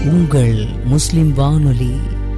உங்கள் முஸ்லிம் வானொலி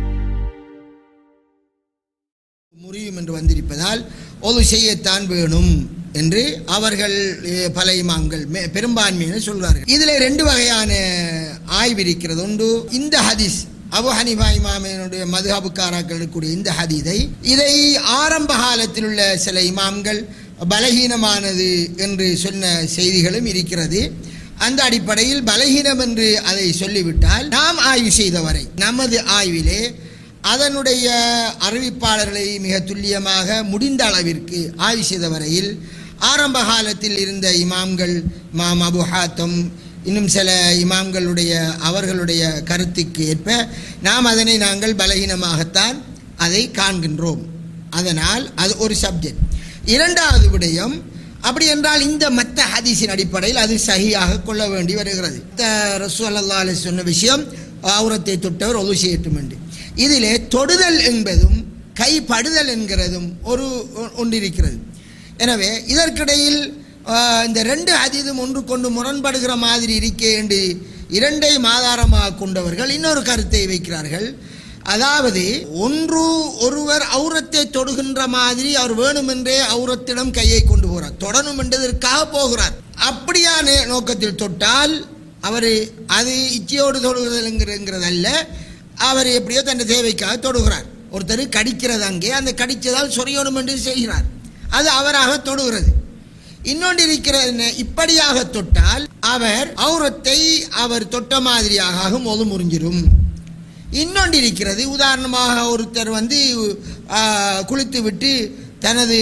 முறியும் என்று வந்திருப்பதால் ஒது செய்யத்தான் வேணும் என்று அவர்கள் அஹ், பல இமாம்கள் மே- பெரும்பான்மையினர் சொல்வார்கள் இதில் ரெண்டு வகையான ஆய்வு இருக்கிறது ஒன்று இந்த ஹதீஸ் அபு ஹனிஃபா இமாமினுடைய மதுஹபுக்காராக்கள் இருக்கக்கூடிய இந்த ஹதீதை இதை ஆரம்ப காலத்தில் உள்ள சில இமாம்கள் பலகீனமானது என்று சொன்ன செய்திகளும் இருக்கிறது அந்த அடிப்படையில் பலகீனம் என்று அதை சொல்லிவிட்டால் நாம் ஆய்வு செய்தவரை நமது ஆய்விலே அதனுடைய அறிவிப்பாளர்களை மிக துல்லியமாக முடிந்த அளவிற்கு ஆய்வு செய்த வரையில் ஆரம்ப காலத்தில் இருந்த இமாம்கள் இமாம் அபு ஹாத்தம் இன்னும் சில இமாம்களுடைய அவர்களுடைய கருத்துக்கு ஏற்ப நாம் அதனை நாங்கள் பலகீனமாகத்தான் அதை காண்கின்றோம் அதனால் அது ஒரு சப்ஜெக்ட் இரண்டாவது விடயம் அப்படி என்றால் இந்த மத்த ஹதீஸின் அடிப்படையில் அது சகியாக கொள்ள வேண்டி வருகிறது ரசூ அல்லா அலி சொன்ன விஷயம் அவுரத்தை தொட்டவர் ஒது செய்யட்டும் என்று இதிலே தொடுதல் என்பதும் கைப்படுதல் என்கிறதும் ஒரு ஒ- ஒன்றிருக்கிறது எனவே இதற்கிடையில் ஆஹ், இந்த ரெண்டு அதீதம் ஒன்று கொண்டு முரண்படுகிற மாதிரி இருக்கே என்று இரண்டையும் ஆதாரமாக கொண்டவர்கள் இன்னொரு கருத்தை வைக்கிறார்கள் அதாவது ஒன்று ஒருவர் அவுரத்தை தொடுகின்ற மாதிரி அவர் வேணுமென்றே அவுரத்திடம் கையை கொண்டு போகிறார் தொடணும் என்றதற்காக போகிறார் அப்படியான நோக்கத்தில் தொட்டால் அவர் அது இச்சையோடு தொடுகிறதுங்கிறதல்ல அவர் எப்படியோ தன் தேவைக்காக தொடுகிறார் ஒருத்தர் கடிக்கிறது அங்கே அந்த கடித்ததால் சொரியணும் என்று செய்கிறார் அது அவராக தொடுகிறது இன்னொன்று இருக்கிறது என்ன? இப்படியாக தொட்டால் அவர் அவுரத்தை அவர் தொட்ட மாதிரியாக ஆகும் ஒது முறிஞ்சிரும் இன்னொன்று இருக்கிறது உதாரணமாக ஒருத்தர் வந்து ஆ, குளித்து விட்டு தனது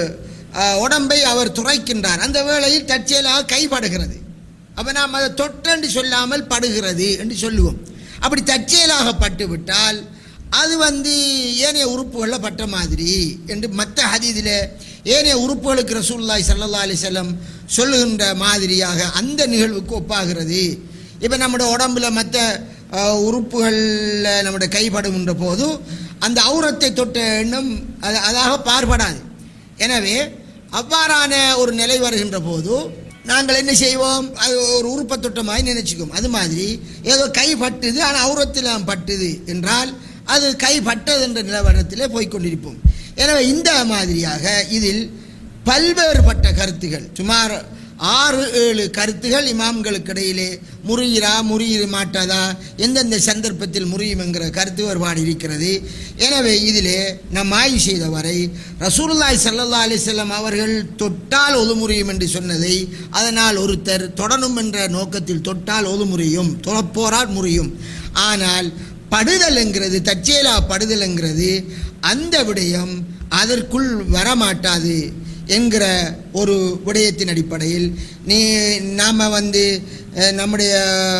ஆ, உடம்பை அவர் துரைக்கின்றார் அந்த வேளையில் தற்செயலாக கைப்படுகிறது அப்போ நாம் அதை தொட்டென்று சொல்லாமல் படுகிறது என்று சொல்லுவோம் அப்படி தற்செயலாக பட்டு விட்டால் அது வந்து ஏனைய உறுப்புகளில் பட்ட மாதிரி என்று மற்ற ஹதீதில் ஏனைய உறுப்புகளுக்கு ரசூலுல்லாஹி ஸல்லல்லாஹு அலைஹி வஸல்லம் சொல்லுகின்ற மாதிரியாக அந்த நிகழ்வுக்கு ஒப்பாகிறது இப்போ நம்முடைய உடம்புல மற்ற உறுப்புகளில் நம்முடைய கைப்படுகின்ற போது அந்த அவுரத்தை தொட்ட எண்ணம் அது அதாக பார்படாது எனவே அவ்வாறான ஒரு நிலை வருகின்ற போது நாங்கள் என்ன செய்வோம் அது ஒரு உறுப்பை தொட்ட மாதிரி நினைச்சுக்குவோம் அது மாதிரி ஏதோ கை பட்டுது ஆனால் அவுரத்தில் பட்டுது என்றால் அது கை பட்டது என்ற நிலவரத்திலே போய்க்கொண்டிருப்போம் எனவே இந்த மாதிரியாக இதில் பல்வேறுபட்ட கருத்துகள் சுமார் ஆறு ஏழு கருத்துகள் இமாம்களுக்கு இடையிலே முறியிறா முறியிற மாட்டாதா எந்தெந்த சந்தர்ப்பத்தில் முறியும் என்கிற கருத்து வேறுபாடு இருக்கிறது எனவே இதிலே நாம் ஆய்வு செய்த வரை ரசூலுல்லாஹி ஸல்லல்லாஹு அலைஹி வஸல்லம் அவர்கள் தொட்டால் ஒது முறியும் என்று சொன்னதை அதனால் ஒருத்தர் தொடரும் என்ற நோக்கத்தில் தொட்டால் ஒது முறியும் தொழப்போரால் முறியும் ஆனால் படுதல்ங்கிறது தற்செயலா படுதல்ங்கிறது அந்த விடயம் அதற்குள் வரமாட்டாது என்கிற ஒரு விடயத்தின் அடிப்படையில் நீ நாம் வந்து அஹ், நம்முடைய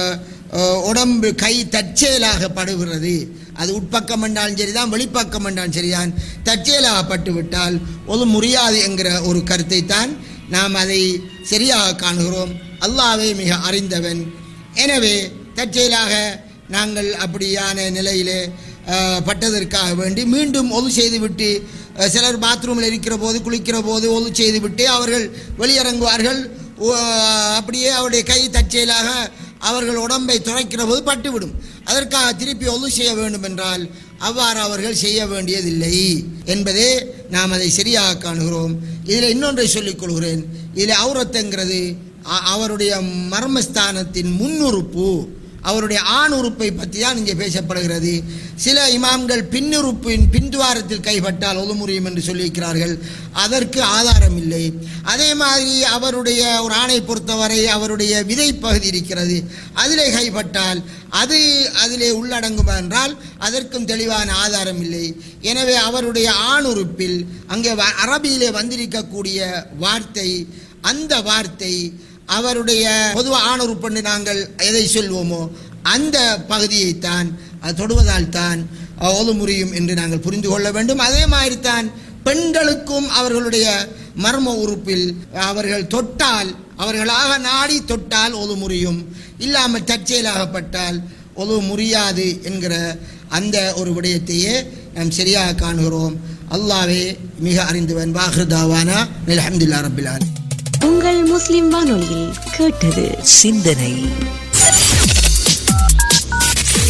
அஹ், உடம்பு கை தற்செயலாக படுகிறது அது உட்பக்கம் என்றாலும் சரிதான் வெளிப்பக்கம் என்றாலும் சரிதான் தற்செயலாக பட்டு விட்டால் ஒரு முடியாது என்கிற ஒரு கருத்தை தான் நாம் அதை சரியாக காணுகிறோம் அல்லாவே மிக அறிந்தவன் எனவே தற்செயலாக நாங்கள் அப்படியான நிலையிலே அஹ், பட்டதற்காக வேண்டி மீண்டும் ஒது செய்துவிட்டு அஹ், சிலர் பாத்ரூமில் இருக்கிற போது குளிக்கிற போது ஒது செய்துவிட்டு அவர்கள் வெளியிறங்குவார்கள் ஓ, அப்படியே அவருடைய கை தற்செயலாக அவர்கள் உடம்பை துளைக்கிற போது பட்டுவிடும் அதற்காக திருப்பி ஒது செய்ய வேண்டும் என்றால் அவ்வாறு அவர்கள் செய்ய வேண்டியதில்லை என்பதே நாம் அதை சரியாக காணுகிறோம் இதில் இன்னொன்றை சொல்லிக் கொள்கிறேன் இதில் அவுரத்துங்கிறது அ- அவருடைய மர்மஸ்தானத்தின் முன்னுறுப்பு அவருடைய ஆண் உறுப்பை பற்றி தான் இங்கே பேசப்படுகிறது சில இமாம்கள் பின்னுறுப்பின் பின்துவாரத்தில் கைப்பட்டால் ஒது முறியும் என்று சொல்லியிருக்கிறார்கள் அதற்கு ஆதாரம் இல்லை அதே மாதிரி அவருடைய ஒரு ஆணை பொறுத்தவரை அவருடைய விதை பகுதி இருக்கிறது அதிலே கைப்பட்டால் அது அதிலே உள்ளடங்கும் என்றால் அதற்கும் தெளிவான ஆதாரம் இல்லை எனவே அவருடைய ஆண் உறுப்பில் அங்கே வ- அரபியிலே வந்திருக்கக்கூடிய வார்த்தை அந்த வார்த்தை அவருடைய பொதுவாக ஆணுறுப்பண்டு நாங்கள் எதை சொல்வோமோ அந்த பகுதியைத்தான் அது தொடுவதால் தான் ஓது முறியும் என்று நாங்கள் புரிந்து கொள்ள வேண்டும் அதே மாதிரி தான் பெண்களுக்கும் அவர்களுடைய மர்ம உறுப்பில் அவர்கள் தொட்டால் அவர்களாக நாடி தொட்டால் ஒது முறியும் இல்லாமல் தற்செயலாகப்பட்டால் ஒது முறியாது என்கிற அந்த ஒரு விடயத்தையே நாம் சரியாக காணுகிறோம் அல்லாவே மிக அறிந்தவன் வாஹ்ருதாவானா அல்ஹம்துலில்லாஹ் ரப்பில் ஆலமீன் உங்கள் முஸ்லிம் வானொலியில் கேட்டது சிந்தனை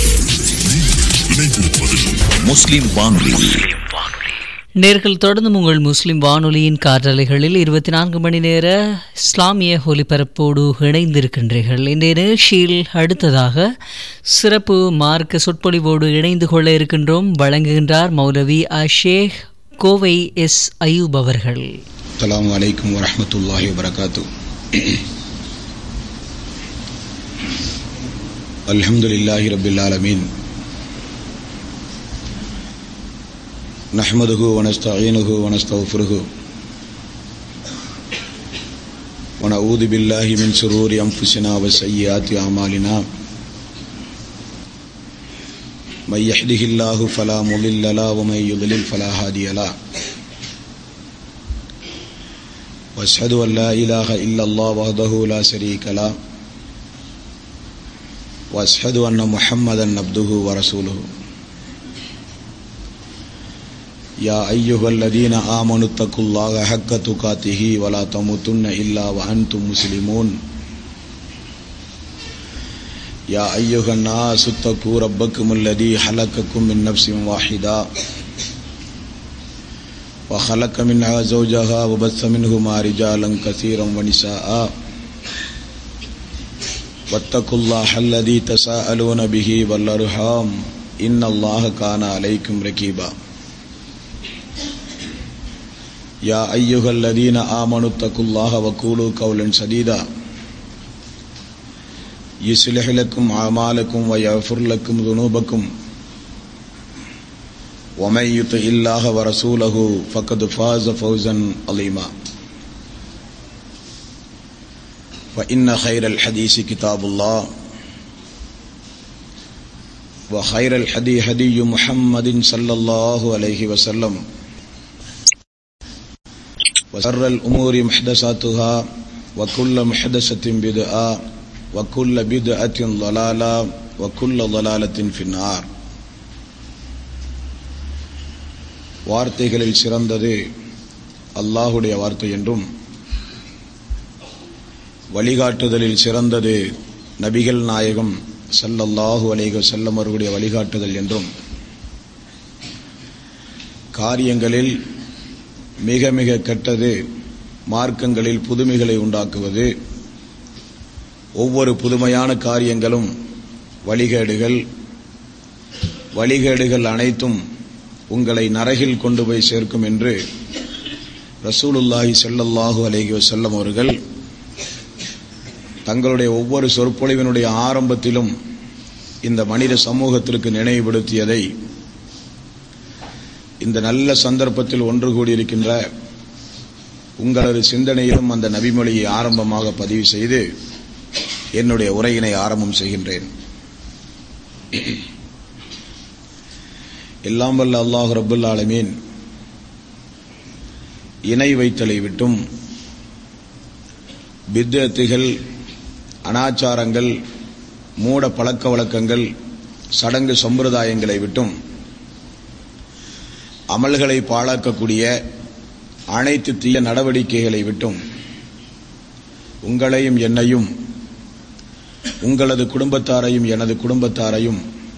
முஸ்லிம் வானொலி நேர்கள் தொடர்ந்து உங்கள் முஸ்லிம் வானொலியின் காற்றலைகளில் இருபத்தி நான்கு மணி நேர இஸ்லாமிய ஒலிபரப்போடு இணைந்திருக்கின்றீர்கள் இன்றைய நிகழ்ச்சியில் அடுத்ததாக சிறப்பு மார்க்க சொற்பொழிவோடு இணைந்து கொள்ள இருக்கின்றோம் வழங்குகின்றார் மௌலவி அஷேக் கோவை எஸ் அயூப் அவர்கள் அஸ்ஸலாமு அலைக்கும் வரஹ்மத்துல்லாஹி வபரகாத்து அல்ஹம்துலில்லாஹி ரப்பில் ஆலமீன் نحمده ونستعينه ونستغفره ونعوذ بالله من شرور أنفسنا وسيئات أعمالنا من يهده الله فلا مضل له ومن يضلل فلا هادي له واشهد ان لا اله الا الله وحده لا شريك له واشهد ان محمدا عبده ورسوله يا ايها الذين امنوا اتقوا الله حق تقاته ولا تموتن الا وانتم مسلمون يا ايها الناس اتقوا ربكم الذي خلقكم من نفس واحده وخلق منها زوجها وبث منهما رجالا كثيرا ونساء واتقوا الله الذي تساءلون به والارحام ان الله كان عليكم رقيبا يا ايها الذين امنوا اتقوا الله وقولوا قولا سديدا يصلح لكم اعمالكم ويغفر لكم ذنوبكم ومن يطع الله ورسوله فقد فاز فوزا عظيما فإن خير الحديث كتاب الله وخير الحدي هدي محمد صلى الله عليه وسلم وشر الأمور محدثاتها وكل محدثة بدعة وكل بدعة ضلالة وكل ضلالة في النار வார்த்தைகளில் சிறந்தது அல்லாஹுடைய வார்த்தை என்றும் வழிகாட்டுதலில் சிறந்தது நபிகள் நாயகம் சல்லல்லாஹு அலைக செல்லம் அவர்களுடைய வழிகாட்டுதல் என்றும் காரியங்களில் மிக மிக கெட்டது மார்க்கங்களில் புதுமைகளை உண்டாக்குவது ஒவ்வொரு புதுமையான காரியங்களும் வழிகேடுகள் வழிகேடுகள் அனைத்தும் உங்களை நரகில் கொண்டு போய் சேர்க்கும் என்று ரசூலுல்லாஹி ஸல்லல்லாஹு அலைஹி வஸல்லம் அவர்கள் தங்களுடைய ஒவ்வொரு சொற்பொழிவினுடைய ஆரம்பத்திலும் இந்த மனித சமூகத்திற்கு நினைவுபடுத்தியதை இந்த நல்ல சந்தர்ப்பத்தில் ஒன்று கூடியிருக்கின்ற உங்களது சிந்தனையிலும் அந்த நபிமொழியை ஆரம்பமாக பதிவு செய்து என்னுடைய உரையினை ஆரம்பம் செய்கின்றேன் எல்லாம் வல்ல அல்லாஹ் ரபுல் ஆலமீன் இணை வைத்தலை விட்டும் பித்தத்துகள் அனாச்சாரங்கள் மூட பழக்க வழக்கங்கள் சடங்கு சம்பிரதாயங்களை விட்டும் அமல்களை பாழாக்கக்கூடிய அனைத்து தீய நடவடிக்கைகளை விட்டும் உங்களையும் என்னையும் உங்களது குடும்பத்தாரையும் எனது குடும்பத்தாரையும்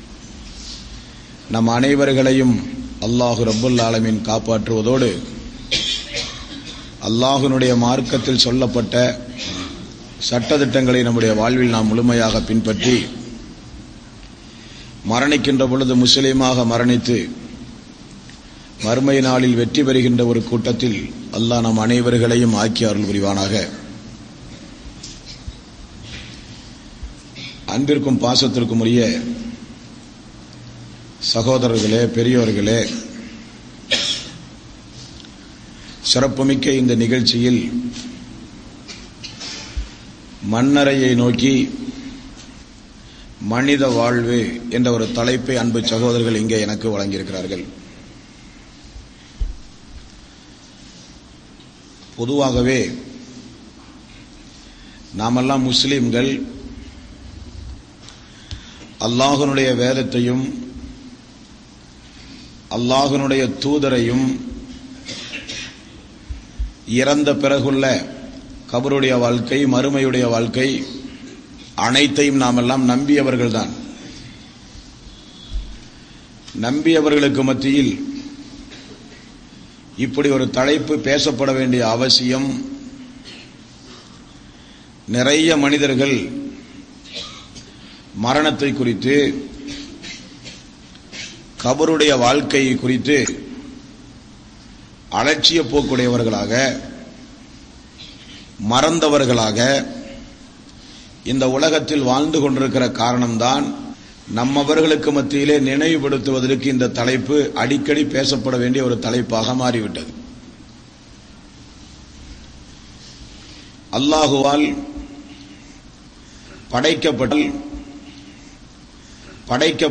நம் அனைவர்களையும் அல்லாஹு ரப்புல் ஆலமீன் காப்பாற்றுவதோடு அல்லாஹுனுடைய மார்க்கத்தில் சொல்லப்பட்ட சட்டதிட்டங்களை நம்முடைய வாழ்வில் நாம் முழுமையாக பின்பற்றி மரணிக்கின்ற பொழுது முஸ்லீமாக மரணித்து மறுமை நாளில் வெற்றி பெறுகின்ற ஒரு கூட்டத்தில் அல்லாஹ் நம் அனைவர்களையும் ஆக்கி அருள் புரிவானாக அன்பிற்கும் பாசத்திற்கும் உரிய சகோதரர்களே பெரியோர்களே சிறப்புமிக்க இந்த நிகழ்ச்சியில் மண்ணறையை நோக்கி மனித வாழ்வு என்ற ஒரு தலைப்பை அன்பு சகோதரர்கள் இங்கே எனக்கு வழங்கியிருக்கிறார்கள் பொதுவாகவே நாமெல்லாம் முஸ்லிம்கள் அல்லாஹனுடைய வேதத்தையும் அல்லாஹனுடைய தூதரையும் இறந்த பிறகுள்ள கபருடைய வாழ்க்கை மறுமையுடைய வாழ்க்கை அனைத்தையும் நாம் எல்லாம் நம்பியவர்கள்தான் நம்பியவர்களுக்கு மத்தியில் இப்படி ஒரு தலைப்பு பேசப்பட வேண்டிய அவசியம் நிறைய மனிதர்கள் மரணத்தை குறித்து கபருடைய வாழ்க்கையை குறித்து அலட்சிய போக்குடையவர்களாக மறந்தவர்களாக இந்த உலகத்தில் வாழ்ந்து கொண்டிருக்கிற காரணம்தான் நம்மவர்களுக்கு மத்தியிலே நினைவுபடுத்துவதற்கு இந்த தலைப்பு அடிக்கடி பேசப்பட வேண்டிய ஒரு தலைப்பாக மாறிவிட்டது அல்லாஹுவால் படைக்கப்பட்ட படைக்க